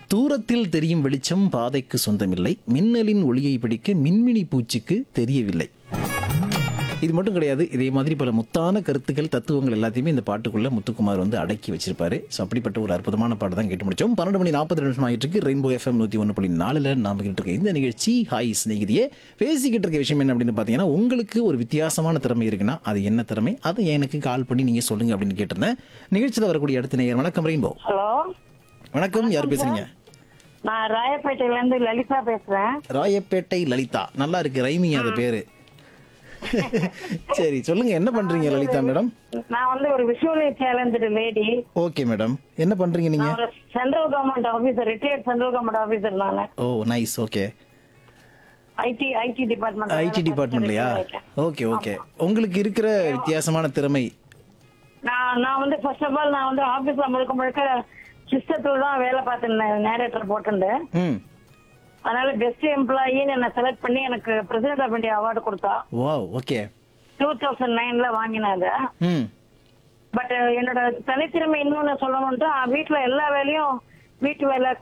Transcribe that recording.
தூரத்தில் தெரியும் வெளிச்சம் பாதைக்கு சொந்தமில்லை மின்னலின் ஒளியை பிடிக்க மின்மினி பூச்சிக்கு தெரியவில்லை இது மட்டும் கிடையாது இதே மாதிரி பல முத்தான கருத்துக்கள் தத்துவங்கள் எல்லாத்தையுமே இந்த பாட்டுக்குள்ள முத்துக்குமார் வந்து அடக்கி வச்சிருப்பாரு ஸோ அப்படிப்பட்ட ஒரு அற்புதமான பாட்டு தான் கேட்டு முடிச்சோம் பன்னெண்டு மணி நாற்பத்தி நிமிஷம் ஆயிட்டு இருக்கு ரெயின்போ எஃப்எம் நூற்றி ஒன்று புள்ளி நாலில் நாம கிட்ட இருக்க இந்த நிகழ்ச்சி ஹாய் சிநேகிதியே பேசிக்கிட்டு இருக்க விஷயம் என்ன அப்படின்னு பார்த்தீங்கன்னா உங்களுக்கு ஒரு வித்தியாசமான திறமை இருக்குன்னா அது என்ன திறமை அதை எனக்கு கால் பண்ணி நீங்கள் சொல்லுங்க அப்படின்னு கேட்டிருந்தேன் நிகழ்ச்சியில் வரக்கூடிய அடுத்த நேயர் வணக்கம் ரெயின்போ ஹலோ வணக்கம் யார் பேசுறீங்க நான் ராயப்பேட்டையில இருந்து லலிதா பேசுறேன் ராயப்பேட்டை லலிதா நல்லா இருக்கு ரைமிங் அது பேரு சரி சொல்லுங்க என்ன பண்றீங்க லலிதா மேடம் நான் வந்து ஒரு visually challenged lady okay madam என்ன பண்றீங்க நீங்க நான் ஒரு central government officer retired central government officer நான் oh nice okay IT IT department IT டிபார்ட்மெண்ட்லையா ஓகே ஓகே உங்களுக்கு இருக்கிற வித்தியாசமான திறமை நான் நான் வந்து ஃபர்ஸ்ட் ஆஃப் ஆல் நான் வந்து ஆபீஸ்ல முழுக்க முழுக்க சிஸ்டத்துல தான் வேலை பார்த்திருந்தேன் நேரேட்டர் போட்டிருந்தேன் ம் அதனால பெஸ்ட் எம்ப்ளாயின்னு என்ன செலக்ட் பண்ணி எனக்கு பிரசிடென்ட் ஆஃப் இந்தியா அவார்டு கொடுத்தா வாவ் ஓகே டூ தௌசண்ட் நைன்ல வாங்கினாங்க ம் பட் என்னோட தனித்திறமை இன்னொன்னு சொல்லணும்ட்டு வீட்டுல எல்லா வேலையும் வீட்டு வேலை